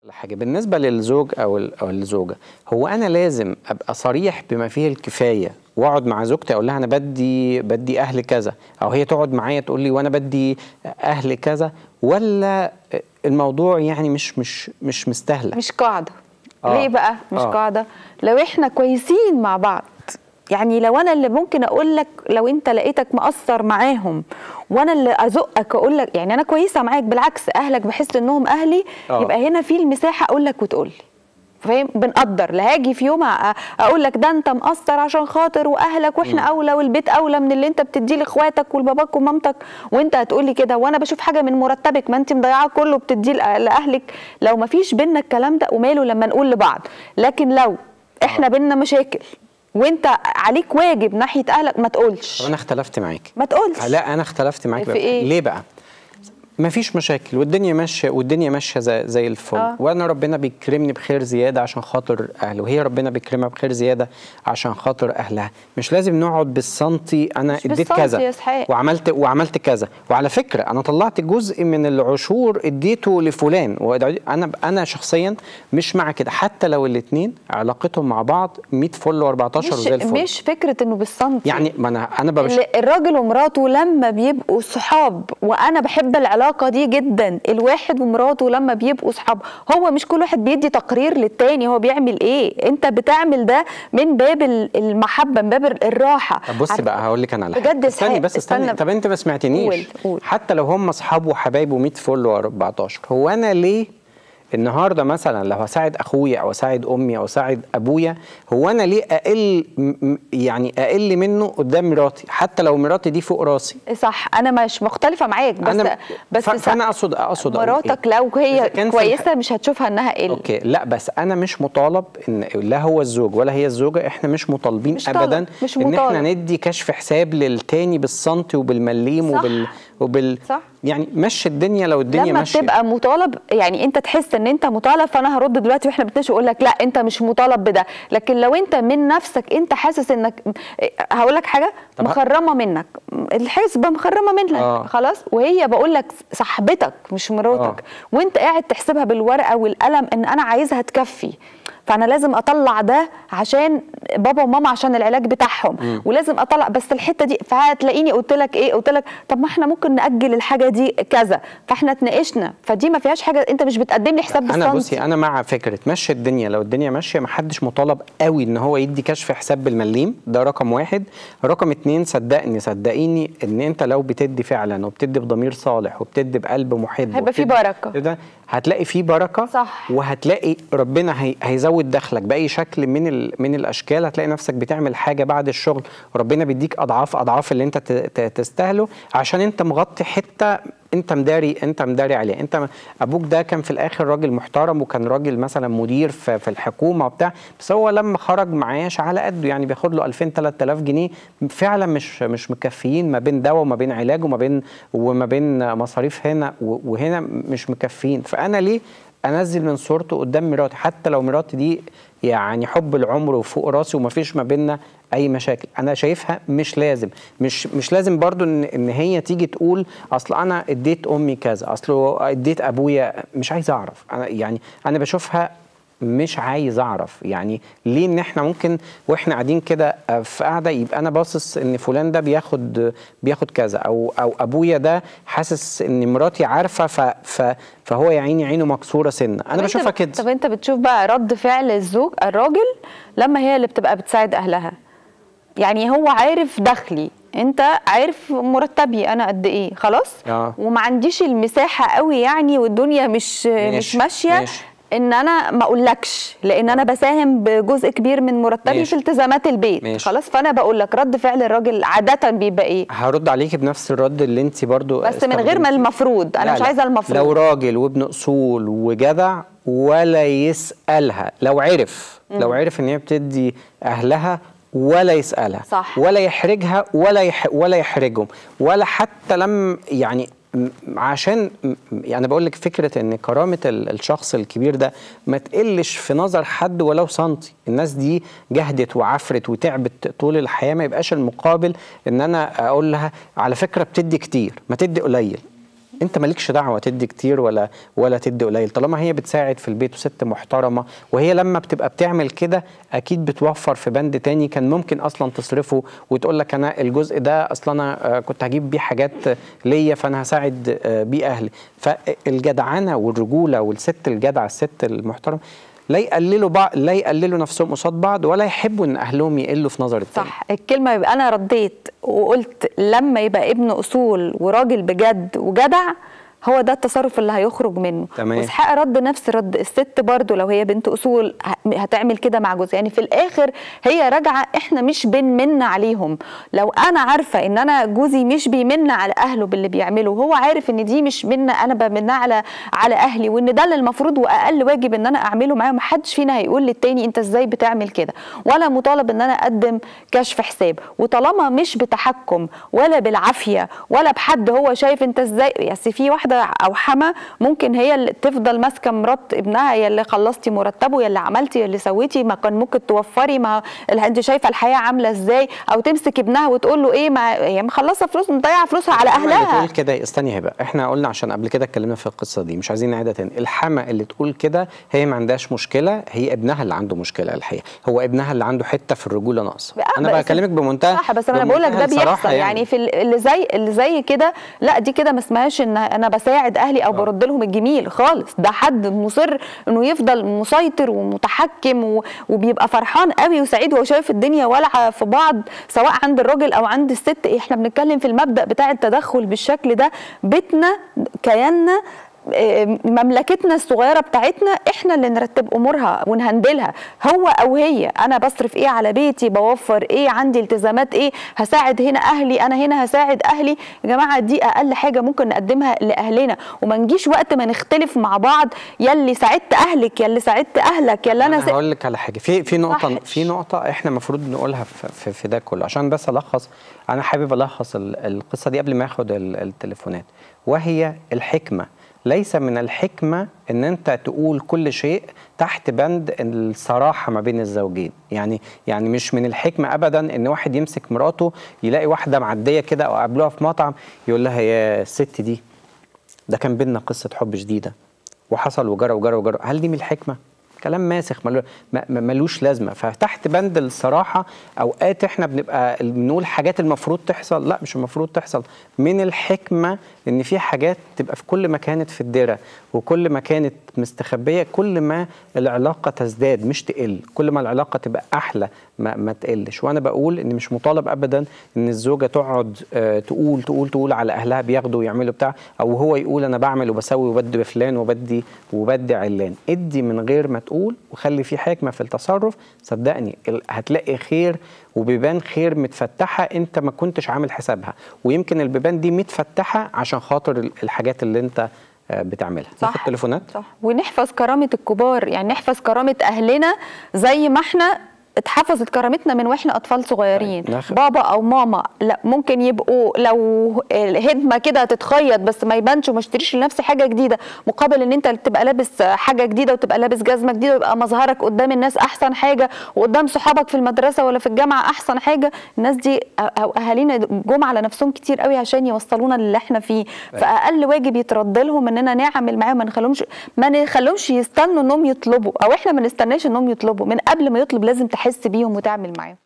حاجة بالنسبة للزوج أو ال- أو الزوجة هو أنا لازم أبقى صريح بما فيه الكفاية وأقعد مع زوجتي أقول لها أنا بدي بدي أهل كذا أو هي تقعد معايا تقول لي وأنا بدي أهل كذا ولا الموضوع يعني مش مش مش مستاهلة مش قاعده آه. ليه بقى مش آه. قاعده لو احنا كويسين مع بعض يعني لو انا اللي ممكن اقول لك لو انت لقيتك مقصر معاهم وانا اللي ازقك اقول لك يعني انا كويسه معاك بالعكس اهلك بحس انهم اهلي آه. يبقى هنا في المساحه اقول لك وتقول لي فاهم بنقدر لا هاجي في يوم أ- اقول لك ده انت مقصر عشان خاطر واهلك واحنا اولى والبيت اولى من اللي انت بتديه لاخواتك ولباباك ومامتك وانت هتقولي كده وانا بشوف حاجه من مرتبك ما انت مضيعاه كله بتديه لأ- لاهلك لو ما فيش بينا الكلام ده وماله لما نقول لبعض لكن لو احنا بينا مشاكل وانت عليك واجب ناحيه اهلك ما تقولش طب أنا اختلفت معاك ما تقولش لا أنا اختلفت معاك في بقى. إيه؟ ليه بقى؟ مفيش مشاكل والدنيا ماشيه والدنيا ماشيه زي, زي الفل آه. آه. وانا ربنا بيكرمني بخير زياده عشان خاطر اهله وهي ربنا بيكرمها بخير زياده عشان خاطر اهلها مش لازم نقعد بالسنتي انا مش اديت بالسنتي كذا يا إسحاق. وعملت وعملت كذا وعلى فكره انا طلعت جزء من العشور اديته لفلان وانا انا شخصيا مش مع كده حتى لو الاثنين علاقتهم مع بعض 100 فل و14 مش وزي الفل مش فكره انه بالسنتي يعني ما انا انا ببش... ال- الراجل ومراته لما بيبقوا صحاب وانا بحب العلاقه دي جدا الواحد ومراته لما بيبقوا صحاب هو مش كل واحد بيدي تقرير للتاني هو بيعمل ايه انت بتعمل ده من باب ال- المحبه من باب الراحه طب بصي عارف- بقى هقول لك انا على حاجه بجد استني إسحاق، بس استني, استنى. طب انت ما سمعتنيش قول، قول. حتى لو هم اصحاب وحبايب و100 فل و14 هو انا ليه النهارده مثلا لو هساعد اخويا او اساعد امي او اساعد ابويا هو انا ليه اقل م- م- يعني اقل منه قدام مراتي حتى لو مراتي دي فوق راسي صح انا مش مختلفه معاك بس أنا بس ف- فانا اقصد اقصد أقول مراتك إيه؟ لو إذا هي كان في كويسه الح- مش هتشوفها انها قل اوكي لا بس انا مش مطالب ان لا هو الزوج ولا هي الزوجه احنا مش مطالبين مش ابدا طالب، مش ان احنا مطالب. ندي كشف حساب للتاني بالسنتي وبالمليم صح. وبال وبال صح. يعني مشي الدنيا لو الدنيا لما ماشيه بتبقى مطالب يعني انت تحس ان انت مطالب فانا هرد دلوقتي واحنا بنتناقش اقول لك لا انت مش مطالب بده لكن لو انت من نفسك انت حاسس انك هقول لك حاجه طب ه- مخرمه منك الحسبه مخرمه منك آه. خلاص وهي بقول لك صاحبتك مش مراتك وانت قاعد تحسبها بالورقه والقلم ان انا عايزها تكفي فانا لازم اطلع ده عشان بابا وماما عشان العلاج بتاعهم ولازم اطلع بس الحته دي فهتلاقيني قلت لك ايه قلت لك طب ما احنا ممكن ناجل الحاجه دي كذا فاحنا اتناقشنا فدي ما فيهاش حاجه انت مش بتقدم لي حساب انا بالسنتي بصي انا مع فكره مشي الدنيا لو الدنيا ماشيه ما حدش مطالب قوي ان هو يدي كشف حساب بالمليم ده رقم واحد رقم اتنين صدقني صدقيني ان انت لو بتدي فعلا وبتدي بضمير صالح وبتدي بقلب محب هيبقى في وبتدي- بركة. ده هتلاقي في بركه صح. وهتلاقي ربنا هي هيزود دخلك باي شكل من ال من الاشكال هتلاقي نفسك بتعمل حاجه بعد الشغل وربنا بيديك اضعاف اضعاف اللي انت ت- ت- تستاهله عشان انت مغطي حته انت مداري انت مداري عليها انت م- ابوك ده كان في الاخر راجل محترم وكان راجل مثلا مدير في, في الحكومه وبتاع بس هو لما خرج معاش على قده يعني بياخد له 2000 3000 جنيه فعلا مش مش مكفيين ما بين دواء وما بين علاج وما بين وما بين مصاريف هنا و- وهنا مش مكفيين فانا ليه انزل من صورته قدام مراتي حتى لو مراتي دي يعني حب العمر وفوق راسي ومفيش ما بيننا اي مشاكل انا شايفها مش لازم مش مش لازم برضو ان ان هي تيجي تقول اصل انا اديت امي كذا اصل اديت ابويا مش عايز اعرف انا يعني انا بشوفها مش عايز اعرف يعني ليه ان احنا ممكن واحنا قاعدين كده في قاعده يبقى انا باصص ان فلان ده بياخد بياخد كذا او او ابويا ده حاسس ان مراتي عارفه ف ف فهو يا عيني عينه مكسوره سنه طب انا انت- بشوفها كده طب انت بتشوف بقى رد فعل الزوج الراجل لما هي اللي بتبقى بتساعد اهلها يعني هو عارف دخلي انت عارف مرتبي انا قد ايه خلاص اه. وما عنديش المساحه قوي يعني والدنيا مش ماشي، مش ماشيه ماشي. ان انا ما اقولكش لان انا بساهم بجزء كبير من مرتبي ماشي. في التزامات البيت ماشي. خلاص فانا بقول لك رد فعل الراجل عاده بيبقى ايه هرد عليكي بنفس الرد اللي انت برضو بس من غير ما استخدمتيه. المفروض انا لا مش لا. عايزه المفروض لو راجل وابن اصول وجدع ولا يسالها لو عرف لو عرف ان هي بتدي اهلها ولا يسالها صح. ولا يحرجها ولا يح ولا يحرجهم ولا حتى لم يعني م- عشان م- يعني بقول لك فكره ان كرامه ال- الشخص الكبير ده ما تقلش في نظر حد ولو سنتي الناس دي جهدت وعفرت وتعبت طول الحياه ما يبقاش المقابل ان انا اقول لها على فكره بتدي كتير ما تدي قليل انت مالكش دعوه تدي كتير ولا ولا تدي قليل طالما هي بتساعد في البيت وست محترمه وهي لما بتبقى بتعمل كده اكيد بتوفر في بند تاني كان ممكن اصلا تصرفه وتقول لك انا الجزء ده اصلا انا آه، كنت هجيب بيه حاجات ليا فانا هساعد آه، بيه اهلي فالجدعنه والرجوله والست الجدعه الست المحترمه لا يقللوا بعض لا يقللوا نفسهم قصاد بعض ولا يحبوا ان اهلهم يقلوا في نظر التاني صح الكلمه يبقى انا رديت وقلت لما يبقى ابن اصول وراجل بجد وجدع هو ده التصرف اللي هيخرج منه تمام. واسحاق رد نفس رد الست برضو لو هي بنت اصول ه- هتعمل كده مع جوزها يعني في الاخر هي راجعه احنا مش بنمن عليهم لو انا عارفه ان انا جوزي مش بيمن على اهله باللي بيعمله وهو عارف ان دي مش منه انا بمنها على على اهلي وان ده اللي المفروض واقل واجب ان انا اعمله معاه محدش فينا هيقول للتاني انت ازاي بتعمل كده ولا مطالب ان انا اقدم كشف حساب وطالما مش بتحكم ولا بالعافيه ولا بحد هو شايف انت ازاي يعني في واحده او حما ممكن هي اللي تفضل ماسكه مرات ابنها يا اللي خلصتي مرتبه يا اللي عملتي يا اللي سويتي ما كان ممكن توفري ما ال- انت شايفه الحياه عامله ازاي او تمسك ابنها وتقول له ايه ما هي مخلصه فلوس مضيعه فلوسها على الحما اللي اهلها تقول كده استني هبه احنا قلنا عشان قبل كده اتكلمنا في القصه دي مش عايزين نعيدها تاني الحما اللي تقول كده هي ما عندهاش مشكله هي ابنها اللي عنده مشكله الحقيقه هو ابنها اللي عنده حته في الرجوله ناقصه آه، انا بس- بكلمك بمنتهى صح بس انا بقول لك بمنتهى ده الصراحة بيحصل يعني, في ال- اللي زي اللي زي كده لا دي كده ما اسمهاش ان انا بساعد اهلي او برد لهم الجميل خالص ده حد مصر انه يفضل مسيطر ومتحكم و- وبيبقى فرحان قوي وسعيد وهو شايف الدنيا والعه في بعض سواء عند الراجل او عند الست احنا بنتكلم في المبدا بتاع التدخل بالشكل ده بيتنا كياننا آه، مملكتنا الصغيره بتاعتنا احنا اللي نرتب امورها ونهندلها هو او هي انا بصرف ايه على بيتي بوفر ايه عندي التزامات ايه هساعد هنا اهلي انا هنا هساعد اهلي يا جماعه دي اقل حاجه ممكن نقدمها لاهلنا وما نجيش وقت ما نختلف مع بعض يلي ساعدت اهلك يلي ساعدت اهلك يلا انا انا سا... هقول لك على حاجه في في نقطه صح. في نقطه احنا المفروض نقولها في, في, في ده كله عشان بس الخص انا حابب الخص ال- القصه دي قبل ما اخد ال- التليفونات وهي الحكمه ليس من الحكمه ان انت تقول كل شيء تحت بند الصراحه ما بين الزوجين يعني يعني مش من الحكمه ابدا ان واحد يمسك مراته يلاقي واحده معديه كده او قابلوها في مطعم يقول لها يا الست دي ده كان بينا قصه حب شديده وحصل وجرى وجرى وجرى هل دي من الحكمه كلام ماسخ ملو- ما- ما- ملوش لازمه فتحت بند الصراحه اوقات احنا بنبقى بنقول حاجات المفروض تحصل لا مش المفروض تحصل من الحكمه ان في حاجات تبقى في كل ما كانت في الدره وكل ما كانت مستخبيه كل ما العلاقه تزداد مش تقل كل ما العلاقه تبقى احلى ما, ما تقلش وانا بقول ان مش مطالب ابدا ان الزوجه تقعد آه، تقول تقول تقول على اهلها بياخدوا ويعملوا بتاع او هو يقول انا بعمل وبسوي وبدي بفلان وبدي وبدي علان ادي من غير ما تقول وخلي في حكمه في التصرف صدقني ال- هتلاقي خير وبيبان خير متفتحه انت ما كنتش عامل حسابها ويمكن البيبان دي متفتحه عشان خاطر ال- الحاجات اللي انت آه، بتعملها ناخد تليفونات صح ونحفظ كرامه الكبار يعني نحفظ كرامه اهلنا زي ما احنا اتحفظت كرامتنا من واحنا اطفال صغيرين طيب، ناخد- بابا او ماما لا ممكن يبقوا لو الهدمه كده هتتخيط بس ما يبانش وما اشتريش لنفسي حاجه جديده مقابل ان انت تبقى لابس حاجه جديده وتبقى لابس جزمه جديده ويبقى مظهرك قدام الناس احسن حاجه وقدام صحابك في المدرسه ولا في الجامعه احسن حاجه الناس دي او اهالينا جم على نفسهم كتير قوي عشان يوصلونا للي احنا فيه فاقل واجب يترد لهم اننا نعمل معاهم ما نخليهمش ما نخليهمش يستنوا انهم يطلبوا او احنا ما نستناش انهم يطلبوا من قبل ما يطلب لازم تحس بيهم وتعمل معاهم